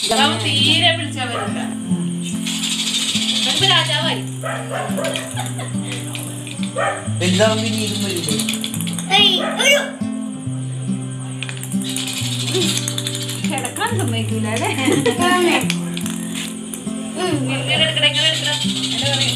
അവൻ തീരെ വിളിച്ചാ വരില്ല നമുക്ക് രാജാവായി വലുതാവുമ്പോ ഇനി ഇതും വരില്ലേ കിടക്കാൻ സമ്മതിക്കൂല അല്ലേ ഇങ്ങനെ എടുക്കണം ഇങ്ങനെ എടുക്കണം എന്താ പറയും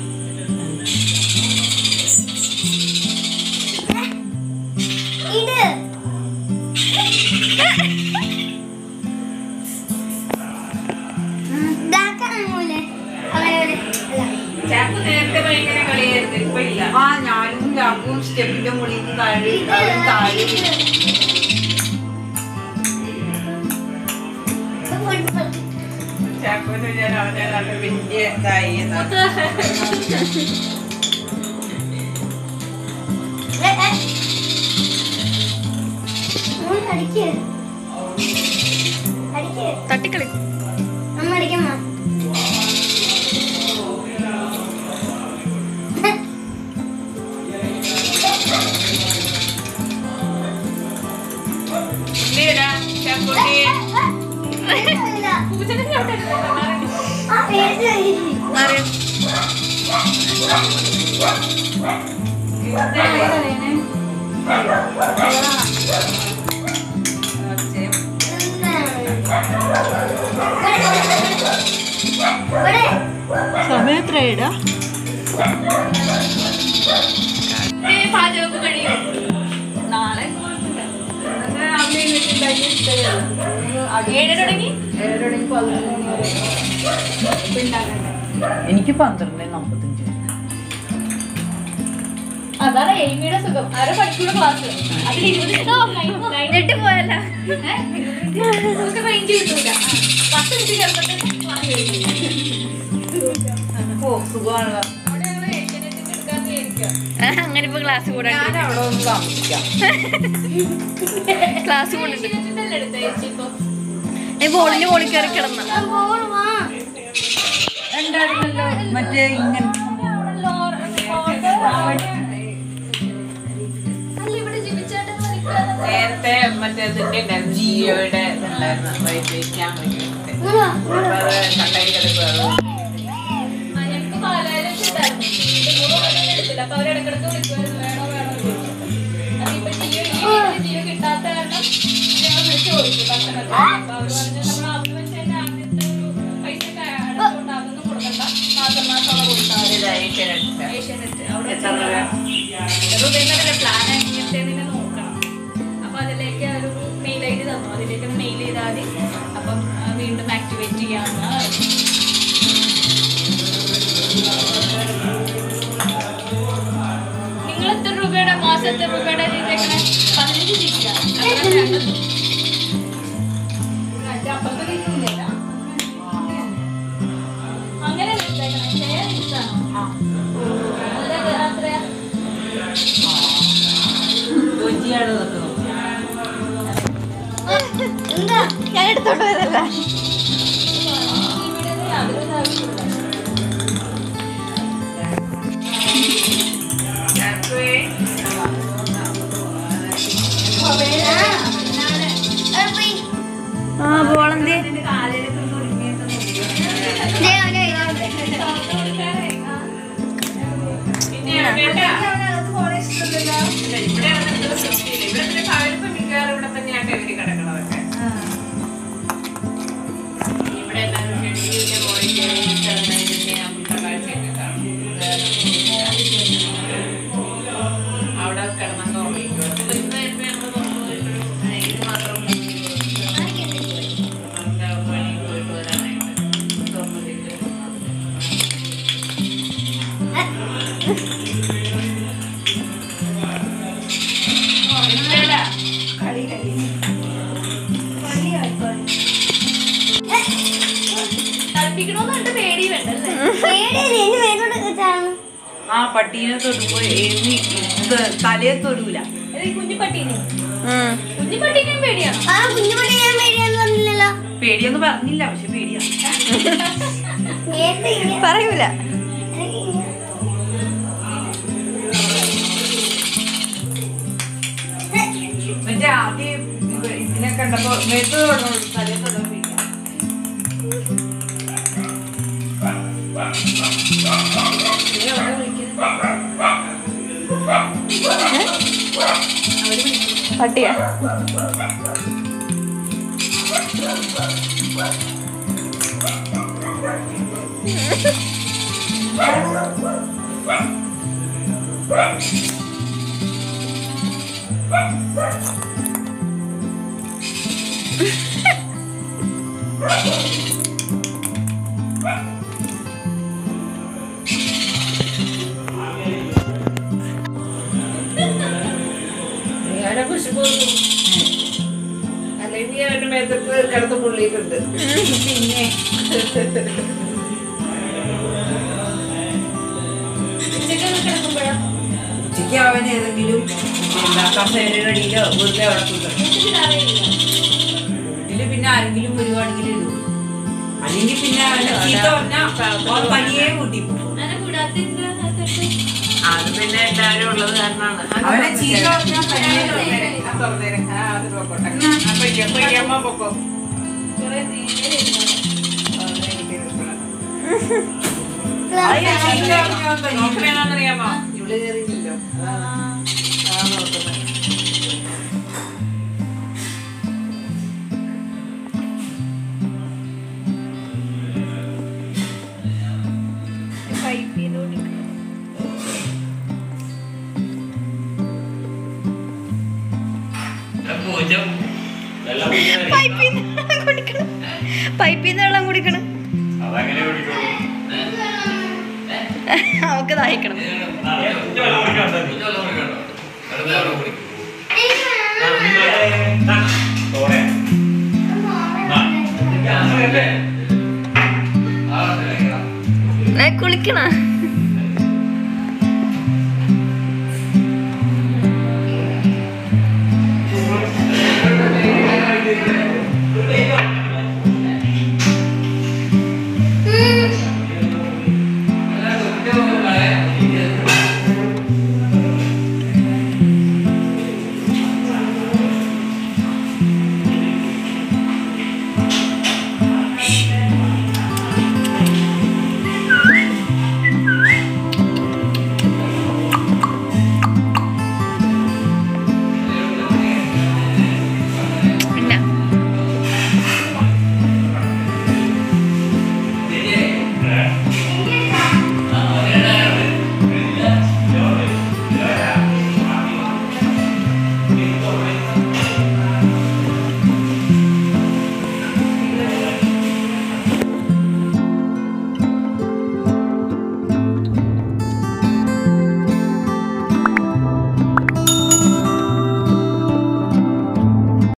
ചാക്കു നേരത്തെ ഭയങ്കര കളിയായിരുന്നു ഇപ്പൊ ഇല്ല ആ ഞാനും ചാക്കും സ്റ്റെപ്പിന്റെ മുകളിൽ നിന്ന് താഴെ അവൻ താഴെ ചാക്കുവിന് ഞാൻ അവനെ നല്ല വലിയ ഇതായി എന്നാ. തട്ടിക്കളി അമ്മ അടിക്കമ്മ ഇല്ലേടാ, ചാക്കുട്ടി. പൂച്ചനെ മാറി സമയം എത്രയായിടാ ഏ, പാചകമൊക്കെ കഴിയും നാളെ ഇന്നത്തെ രാവിലെ എഴുന്നേറ്റ് ഉണ്ടാക്കി ഇഷ്ടമല്ല. അത് ഏഴര തുടങ്ങി ഏഴര തുടങ്ങി പതിനൊന്ന് മണി വരെ ഇപ്പൊ ഉണ്ടാക്കണ്ടേ എനിക്ക് പന്ത്രണ്ട് നാപ്പത്തഞ്ച് അതാണ് എയ്മിയുടെ സുഖം അര മണിക്കൂർ ക്ലാസ് അതിൽ ഇരുപത് എന്നിട്ട് പോയല്ല നമുക്ക് റേഞ്ച് കിട്ടൂല ആ, പത്ത് മിനിറ്റ് ചേർത്തിട്ട് ക്ലാസ് കഴിഞ്ഞു ഓ സുഖമാണല്ലോ അവിടെ ഞങ്ങൾ ഏഷ്യാനെറ്റിൽ എടുക്കാന്ന് വിചാരിക്കുക അങ്ങനെ ഇപ്പൊ ക്ലാസ് കൂടെ ഞാൻ അവിടെ ഒന്ന് താമസിക്കാം ക്ലാസ് കൂടുന്നുണ്ട് ഏഷ്യാനെറ്റിലല്ലേ എടുത്ത ചേച്ചി ഇപ്പൊ ഈ ബോളിന്റെ ബോളിൽ കയറി കിടന്ന ഉണ്ടായിരുന്നല്ലോ മറ്റേ ഇങ്ങനെ അല്ല ഇവിടെ ജീവിച്ചേട്ടൻ കളിക്കാന്ന് നേരത്തെ മറ്റേ ഇതിന്റെ ഉണ്ടായിരുന്നു ജിയോയുടെ ഇതുണ്ടായിരുന്നു വൈഫൈ ക്യാമറയ്ക്ക് കട്ടായി കിടക്കുക ആ, ഞങ്ങക്ക് പാലായിരം ഉണ്ടായിരുന്നു. ഇത് മൂന്ന് കൊല്ലം എടുത്തില്ല. അപ്പൊ അവര് ഇടയ്ക്കിടയ്ക്ക് വിളിക്കുമായിരുന്നു, വേണോ വേണോ എന്ന് ചോദിച്ചിട്ട്. അതിപ്പോ ജിയോ ഈ വീട്ടില് ജിയോ കിട്ടാത്ത കാരണം ഞങ്ങൾ വിളിച്ച് ചോദിച്ചു കസ്റ്റമർക്ക്. അപ്പൊ അവര് പറഞ്ഞു, നമ്മൾ ആദ്യം വെച്ച് തന്നെ ആദ്യത്തെ ഒരു പൈസ ഒക്കെ അടച്ചുകൊണ്ട് അതൊന്നും കൊടുക്കണ്ട. മാസം മാസം അവിടെ കൊടുത്താൽ മതി. ഏഷ്യാനെറ്റ്. അവിടെ എത്ര രൂപ? രൂപയുടെ പ്ലാൻ എങ്ങനത്തെ നോക്കണം അപ്പൊ അതിലേക്ക് ഒരു മെയിൽ ഐ ഡി തന്നു അതിലേക്ക് മെയിൽ ചെയ്താൽ മതി അപ്പം ആ, വീണ്ടും ആക്ടിവേറ്റ് ചെയ്യാവുന്ന നിങ്ങൾ എത്ര രൂപയുടെ മാസം എത്ര രൂപയുടെ ചെയ്തേക്കണേ പതിനഞ്ച് ജിബിയാണ് അപ്പുറത്തെ കിട്ടുന്നില്ല അങ്ങനെ ചെയ്തേക്കണേ ഷെയർ ഇഷ്ടമാണോ അതെ അത്രയാ രുചിയാണ് ഇതൊക്കെ നോക്കുന്നത് എന്താ ഞാൻ എടുത്തോണ്ട് പോയതല്ല ആ ബോളെന്തേ ഇവിടെ തന്നെയാണ് ഇവര് കിടക്കണതൊക്കെ ഇവിടെ എല്ലാവരും ഷെഡ്യൂളിന്റെ പോയിട്ട് കിടന്നതിന്റെ അമ്പത്തെ കാഴ്ചയൊക്കെ കാണും അവിടെ കിടന്നൊക്കെ ഉറങ്ങിക്കും ഇപ്പൊ ഇന്ന് ഇപ്പൊ ഞങ്ങള് പുറത്ത് പോയപ്പോഴും ഇത് മാത്രം നമ്മുടെ പണി പോയിട്ട് വരാനായിട്ട് തുറന്നിട്ട് ഇല്ലടാ കളിപ്പിക്കണോന്ന് പേടി വേണ്ടല്ലേ ആ പട്ടീനെ തൊടുമ്പോ ഏമി ഇത് തലയെ തൊടൂല ഇത് കുഞ്ഞു പട്ടീനെ ഉം. കുഞ്ഞു പട്ടീനെയും പേടിയാണോ ആ കുഞ്ഞുമണി ഞാൻ പേടിയാന്ന് പറഞ്ഞില്ലല്ലോ പേടിയൊന്നും പറഞ്ഞില്ല പക്ഷെ പേടിയാ നേരത്തെ ഇങ്ങനെ- പറയൂല എനിക്ക് ഇങ്ങനെ- മറ്റേ ആദ്യം ഇത് ഇതിനെ കണ്ടപ്പോ മേത്ത് തൊടണുള്ളൂ തലയെ തൊടാൻ പേടിയാ പട്ടിയാ ഞാനെ കുശുമ്പ് തോന്നും. അല്ലെങ്കിൽ അവന്റെ മേത്തൊക്കെ കിടന്ന് പുള്ളിയിട്ടുണ്ട് പിന്നെ ഉച്ചക്കൊക്കെ കിടക്കുമ്പോഴാ ഉച്ചയ്ക്ക് അവൻ ഏതെങ്കിലും എന്താ കസേരകളിലോ വെറുതെ അവിടെ കിടക്കും ഉച്ചയ്ക്ക് അറിയില്ല വീട്ടില് പിന്നെ ആരെങ്കിലും വരുവാണെങ്കിൽ ഇടും അല്ലെങ്കിൽ പിന്നെ അവനെ ചീത്ത പറഞ്ഞാൽ പനിയെ കൂട്ടി പോകും അങ്ങനെ കൂടാത്ത എന്താ അത് പിന്നെ എല്ലാവരും ഉള്ളത് കാരണമാണ് അവനെ ചീത്ത പറഞ്ഞാൽ പനിയെ പൊക്കോ കുറെ നേരം ചീത്ത പറഞ്ഞാൽ പനിയെ നോക്കണേന്നറിയാമോ ഇവള് കയറിയില്ലല്ലോ ആ നോക്കുന്നത് പൈപ്പ് ചെയ്ത് കുടിക്കണം പൈപ്പിൽ നിന്ന് കുടിക്കണം പൈപ്പിൽ നിന്ന് വെള്ളം കുടിക്കണം അതങ്ങനെ കുടിക്കുള്ളൂ അവക്ക് ദാഹിക്കണം കുളിക്കണ